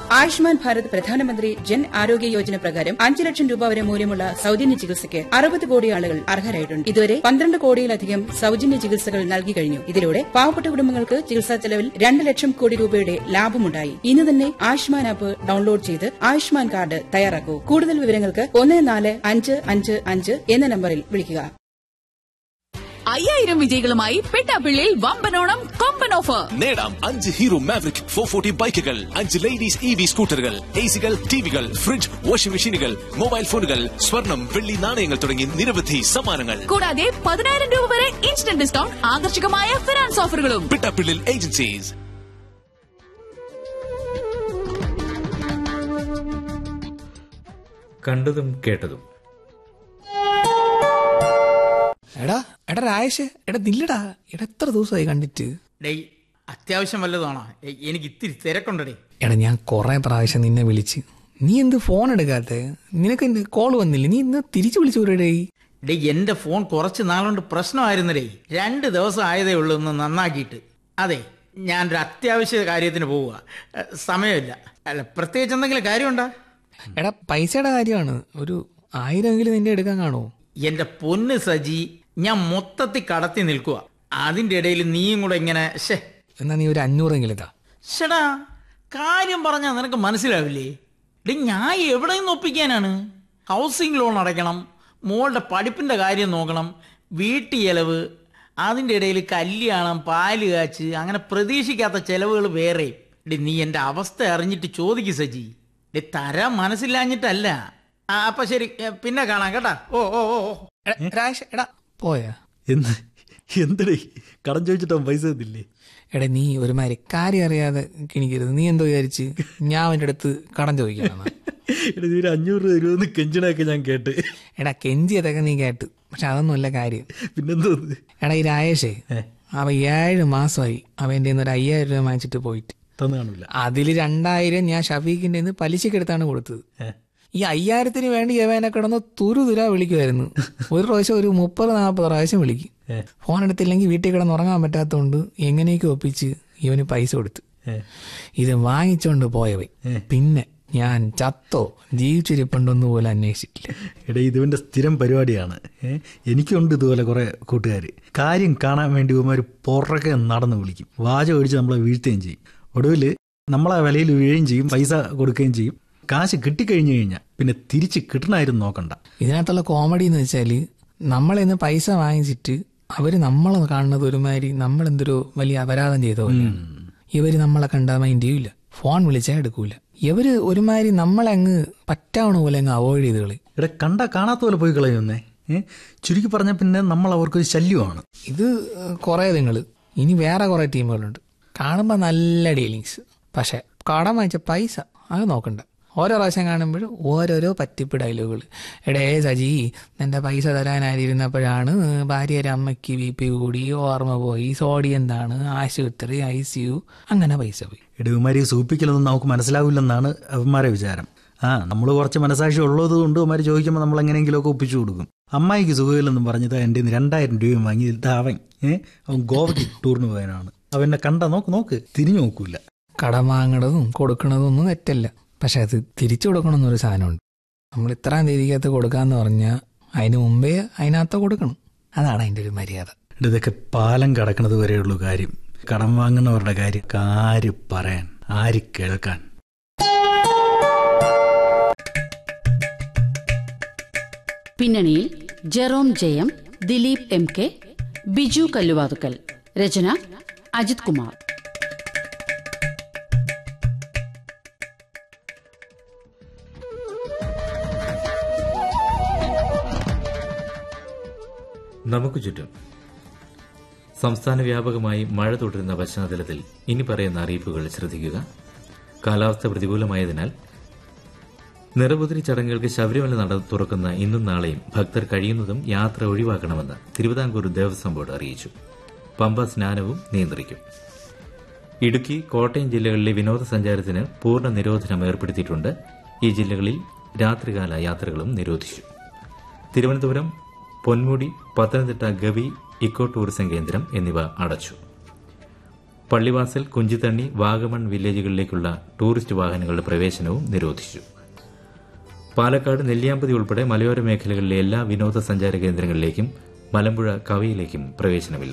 ആയുഷ്മാൻ ഭാരത് പ്രധാനമന്ത്രി ജൻ ആരോഗ്യ യോജന പ്രകാരം അഞ്ച് ലക്ഷം രൂപ വരെ മൂല്യമുള്ള സൌജന്യ ചികിത്സയ്ക്ക് അറുപത് കോടി ആളുകൾ അർഹരായിട്ടുണ്ട് ഇതുവരെ പന്ത്രണ്ട് കോടിയിലധികം സൌജന്യ ചികിത്സകൾ നൽകി കഴിഞ്ഞു ഇതിലൂടെ പാവപ്പെട്ട കുടുംബങ്ങൾക്ക് ചികിത്സാ ചെലവിൽ രണ്ട് ലക്ഷം കോടി രൂപയുടെ ലാഭമുണ്ടായി ഇന്ന് തന്നെ ആയുഷ്മാൻ ആപ്പ് ഡൌൺലോഡ് ചെയ്ത് ആയുഷ്മാൻ കാർഡ് തയ്യാറാക്കൂ കൂടുതൽ വിവരങ്ങൾക്ക് ഒന്ന് നാല് അഞ്ച് അഞ്ച് അഞ്ച് എന്ന നമ്പറിൽ വിളിക്കുക അയ്യായിരം വിജയികളുമായി പെട്ടാപ്പിള്ളിയിൽ വമ്പനോണം കൊമ്പൻ ഓഫർ നേടാം അഞ്ച് ഹീറോ മാവറിക് ഫോർ ഫോർട്ടി ബൈക്കുകൾ അഞ്ച് ലേഡീസ് ഇ വി സ്കൂട്ടറുകൾ എ സികൾ ടിവികൾ ഫ്രിഡ്ജ് വാഷിംഗ് മെഷീനുകൾ മൊബൈൽ ഫോണുകൾ സ്വർണം വെള്ളി നാണയങ്ങൾ തുടങ്ങി നിരവധി സമ്മാനങ്ങൾ കൂടാതെ പതിനായിരം രൂപ വരെ ഇൻസ്റ്റന്റ് ഡിസ്കൗണ്ട് ആകർഷകമായ ഫിനാൻസ് ഓഫറുകളും പിട്ടപ്പിള്ളിൽ ഏജൻസീസ് കണ്ടതും കേട്ടതും എടാ എടാ രാജേഷ് എടാ നില്ലടാ എടാ എത്ര ദിവസമായി കണ്ടിട്ട് ഡേയ് അത്യാവശ്യം വല്ലതാണോ ഏയ്, എനിക്ക് ഇത്തിരി തിരക്കുണ്ടടേ എടാ ഞാൻ കുറെ പ്രാവശ്യം നിന്നെ വിളിച്ച് നീ എന്ത് ഫോൺ എടുക്കാത്തെ നിനക്ക് കോൾ വന്നില്ല നീ ഇന്ന് തിരിച്ചു വിളിച്ചു പോരടേ ഡേയ് എന്റെ ഫോൺ കുറച്ച് നാളുകൊണ്ട് പ്രശ്നമായിരുന്നടേ രണ്ട് ദിവസം ആയതേ ഉള്ളൂ ഒന്ന് നന്നാക്കിയിട്ട് അതെ ഞാനൊരു അത്യാവശ്യ കാര്യത്തിന് പോവുക ഏ, സമയമില്ല അല്ല പ്രത്യേകിച്ച് എന്തെങ്കിലും കാര്യമുണ്ടോ എടാ പൈസയുടെ കാര്യമാണ് ഒരു ആയിരമെങ്കിലും നിന്റെ എടുക്കാൻ കാണുമോ എന്റെ പൊന്ന് സജി ഞാൻ മൊത്തത്തിൽ കടത്തി നിൽക്കുക അതിന്റെ ഇടയിൽ നീയും കൂടെ ഇങ്ങനെ ഷേ എന്നാ നീ ഒരു അഞ്ഞൂറെങ്കിലും ഇതാ ഷടാ കാര്യം പറഞ്ഞാൽ നിനക്ക് മനസ്സിലാവില്ലേ ഡേ ഞാൻ എവിടെ നിന്ന് ഒപ്പിക്കാനാണ് ഹൗസിംഗ് ലോൺ അടയ്ക്കണം മോളുടെ പഠിപ്പിന്റെ കാര്യം നോക്കണം വീട്ടു ചെലവ് അതിൻ്റെ ഇടയിൽ കല്യാണം പാല് കാച്ച് അങ്ങനെ പ്രതീക്ഷിക്കാത്ത ചെലവുകൾ വേറെ ഡേ നീ എൻ്റെ അവസ്ഥ അറിഞ്ഞിട്ട് ചോദിക്ക് സജി ഡേ തരാൻ മനസ്സില്ലാഞ്ഞിട്ടല്ല ആ അപ്പൊ ശരി ഏ, പിന്നെ കാണാം കേട്ടാ ഓ ഓ ഓ ഓ. എടാ, രാജേഷ് എടാ പോയാ എന്ത് എന്തടേ കടം ചോദിച്ചിട്ട് അവൻ പൈസ തന്നില്ലേ എടാ നീ ഒരുമാതിരി കാര്യം അറിയാതെ കിണിക്കരുത് നീ എന്തോ വിചാരിച്ച് ഞാൻ അവൻ്റെ അടുത്ത് കടം ചോദിക്കണം എടാ നീ ഒരു അഞ്ഞൂറ് രൂപ തരുമെന്ന് കെഞ്ചണയൊക്കെ ഞാൻ കേട്ട് എടാ കെഞ്ചിയതൊക്കെ നീ കേട്ട് പക്ഷെ അതൊന്നുമല്ല കാര്യം പിന്നെന്തോ ഇത്? എടാ ഈ രാജേഷേ അവ ഏഴ് മാസമായി അവൻ്റെ ഒരു അയ്യായിരം രൂപ വാങ്ങിച്ചിട്ട് പോയിട്ട് തന്നു കാണൂല അതിൽ രണ്ടായിരം ഞാൻ ഷഫീഖിന്റെ നിന്ന് പലിശക്കെടുത്താണ് കൊടുത്തത് ഏ. ഈ അയ്യായിരത്തിന് വേണ്ടി യവേനെ കിടന്ന് തുരു തുര വിളിക്കുമായിരുന്നു ഒരു പ്രാവശ്യം ഒരു മുപ്പത് നാൽപ്പത് പ്രാവശ്യം വിളിക്കും ഏ. ഫോൺ എടുത്തില്ലെങ്കിൽ വീട്ടിൽ കിടന്ന് ഉറങ്ങാൻ പറ്റാത്തതുകൊണ്ട് എങ്ങനെയൊക്കെ ഒപ്പിച്ച് ഇവന് പൈസ കൊടുത്തു ഏ. ഇത് വാങ്ങിച്ചോണ്ട് പോയവൻ പിന്നെ ഞാൻ ചത്തോ ജീവിച്ചിരിപ്പുണ്ടോന്ന് പോലും അന്വേഷിച്ചിട്ടില്ല എടാ ഇതിവന്റെ സ്ഥിരം പരിപാടിയാണ് ഏ? എനിക്കുണ്ട് ഇതുപോലെ കുറെ കൂട്ടുകാർ കാര്യം കാണാൻ വേണ്ടി ഇവന്മാർ പുറകെ നടന്ന് വിളിക്കും വാച ഒഴിച്ച് നമ്മളെ വീഴ്ത്തുകയും ചെയ്യും ഒടുവിൽ നമ്മളെ വിലയിൽ വീഴുകയും ചെയ്യും പൈസ കൊടുക്കുകയും ചെയ്യും കാശ് കിട്ടിക്കഴിഞ്ഞു കഴിഞ്ഞാൽ പിന്നെ തിരിച്ച് കിട്ടണമായിരുന്നു നോക്കണ്ട ഇതിനകത്തുള്ള കോമഡി എന്ന് വെച്ചാൽ നമ്മളിന്ന് പൈസ വാങ്ങിച്ചിട്ട് അവര് നമ്മളെ കാണുന്നത് ഒരുമാതിരി നമ്മളെന്തൊരു വലിയ അപരാധം ചെയ്ത പോലെയാണ് ഇവര് നമ്മളെ കണ്ടാ മൈൻഡ് ചെയ്യൂല ഫോൺ വിളിച്ചാൽ എടുക്കൂല ഇവര് ഒരുമാതിരി നമ്മളെ അങ്ങ് പറ്റാവണ പോലെ അങ്ങ് അവോയ്ഡ് ചെയ്ത് കളി എടാ കണ്ട കാണാത്ത പോലെ പോയി കളയുന്നേ ഏ ചുരുക്കി പറഞ്ഞ പിന്നെ നമ്മൾ അവർക്കൊരു ശല്യമാണ് ഇത് കുറേ നിങ്ങൾ ഇനി വേറെ കുറേ ടീമുകളുണ്ട് കാണുമ്പോൾ നല്ല ഡീലിങ്സ് പക്ഷെ കടം വാങ്ങിച്ച പൈസ അത് നോക്കണ്ട ഓരോ പ്രാവശ്യം കാണുമ്പോഴും ഓരോരോ പറ്റിപ്പ് ഡയലോഗുകൾ എടേ സജി നിന്റെ പൈസ തരാനായിരുന്നപ്പോഴാണ് ഭാര്യയുടെ അമ്മയ്ക്ക് ബി പി കൂടി ഓർമ്മ പോയി സോഡി എന്താണ് ആശുപത്രി ഐ സി യു അങ്ങനെ പൈസ പോയി ഇടവന്മാരെ സൂപ്പിക്കലൊന്നും നമുക്ക് മനസ്സിലാവില്ലെന്നാണ് അവന്മാരെ വിചാരം ആ നമ്മൾ കുറച്ച് മനസാക്ഷി ഉള്ളത് കൊണ്ട് അവന്മാർ ചോദിക്കുമ്പോൾ നമ്മൾ എങ്ങനെയെങ്കിലുമൊക്കെ ഒപ്പിച്ചു കൊടുക്കും അമ്മായിക്ക് സുഖമില്ലെന്നും പറഞ്ഞത് എൻ്റെ കയ്യിൽ നിന്ന് രണ്ടായിരം രൂപയും വാങ്ങി ഇതാ അവൻ ഏ അവൻ ഗോവയ്ക്ക് ടൂറിന് പോയവനാണ് അവനെ കണ്ട നോക്ക് നോക്ക് തിരിഞ്ഞു നോക്കൂല കടം വാങ്ങണതും കൊടുക്കണതും ഒന്നും തെറ്റല്ല പക്ഷെ അത് തിരിച്ചു കൊടുക്കണമെന്നൊരു സാധനമുണ്ട് നമ്മൾ ഇത്രാം തീയതിക്കകത്ത് കൊടുക്കാന്ന് പറഞ്ഞാൽ അതിന് മുമ്പേ അതിനകത്ത് കൊടുക്കണം അതാണ് അതിൻ്റെ ഒരു മര്യാദ എടാ, ഇതൊക്കെ പാലം കടക്കണത് വരെയുള്ളൂ കാര്യം കടം വാങ്ങുന്നവരുടെ കാര്യം ആര് പറയാൻ ആര് കേൾക്കാൻ പിന്നണിയിൽ Jerome Jayam Dileep M K Biju Kalluvathukkal രചന അജിത് കുമാർ നമുക്ക് ചുറ്റും സംസ്ഥാന വ്യാപകമായി മഴ തുടരുന്ന പശ്ചാത്തലത്തിൽ ഇനി പറയുന്ന അറിയിപ്പുകൾ ശ്രദ്ധിക്കുക കാലാവസ്ഥ പ്രതികൂലമായതിനാൽ നിറപുതിരി ചടങ്ങുകൾക്ക് ശബരിമല നട തുറക്കുന്ന ഇന്നും നാളെയും ഭക്തർ കഴിയുന്നതും യാത്ര ഒഴിവാക്കണമെന്ന് തിരുവിതാംകൂർ ദേവസ്വം ബോർഡ് അറിയിച്ചു പമ്പ സ്നാനവും നിയന്ത്രിക്കും ഇടുക്കി കോട്ടയം ജില്ലകളിലെ വിനോദസഞ്ചാരത്തിന് പൂർണ്ണ നിരോധനം ഏർപ്പെടുത്തിയിട്ടുണ്ട് ഈ ജില്ലകളിൽ രാത്രികാല യാത്രകളും നിരോധിച്ചു തിരുവനന്തപുരം പൊന്മുടി പത്തനംതിട്ട ഗവി ഇക്കോ ടൂറിസം കേന്ദ്രം എന്നിവ അടച്ചു പള്ളിവാസൽ കുഞ്ചിത്തണ്ണി വാഗമൺ വില്ലേജുകളിലേക്കുള്ള ടൂറിസ്റ്റ് വാഹനങ്ങളുടെ പ്രവേശനവും നിരോധിച്ചു പാലക്കാട് നെല്ലിയാമ്പതി ഉൾപ്പെടെ മലയോര മേഖലകളിലെ എല്ലാ വിനോദസഞ്ചാര കേന്ദ്രങ്ങളിലേക്കും മലമ്പുഴ കവയിലേക്കും പ്രവേശനമില്ല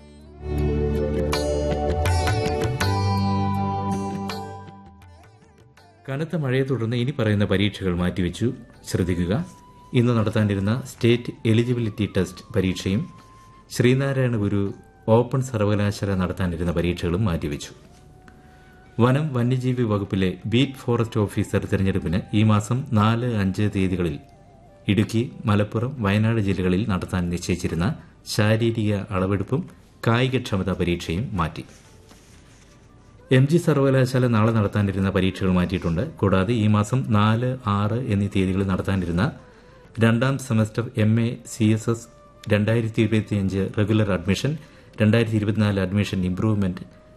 കനത്ത മഴയെ തുടർന്ന് ഇനി പറയുന്ന പരീക്ഷകൾ മാറ്റിവെച്ചു ശ്രദ്ധിക്കുക ഇന്ന് നടത്താനിരുന്ന സ്റ്റേറ്റ് എലിജിബിലിറ്റി ടെസ്റ്റ് പരീക്ഷയും ശ്രീനാരായണ ഗുരു ഓപ്പൺ സർവകലാശാല നടത്താനിരുന്ന പരീക്ഷകളും മാറ്റിവെച്ചു വനം വന്യജീവി വകുപ്പിലെ ബീറ്റ് ഫോറസ്റ്റ് ഓഫീസർ തിരഞ്ഞെടുപ്പിന് ഈ മാസം നാല് അഞ്ച് തീയതികളിൽ ഇടുക്കി മലപ്പുറം വയനാട് ജില്ലകളിൽ നടത്താൻ നിശ്ചയിച്ചിരുന്ന ശാരീരിക അളവെടുപ്പും കായികക്ഷമതാ പരീക്ഷയും മാറ്റി എം ജി സർവകലാശാല നാളെ നടത്താനിരുന്ന പരീക്ഷകൾ മാറ്റിയിട്ടുണ്ട് കൂടാതെ ഈ മാസം നാല് ആറ് എന്നീ തീയതികളിൽ നടത്താനിരുന്ന രണ്ടാം semester M A C S S രണ്ടായിരത്തി ഇരുപത്തിയഞ്ച് റെഗുലർ അഡ്മിഷൻ രണ്ടായിരത്തി ഇരുപത്തിനാല് അഡ്മിഷൻ ഇംപ്രൂവ്മെന്റ്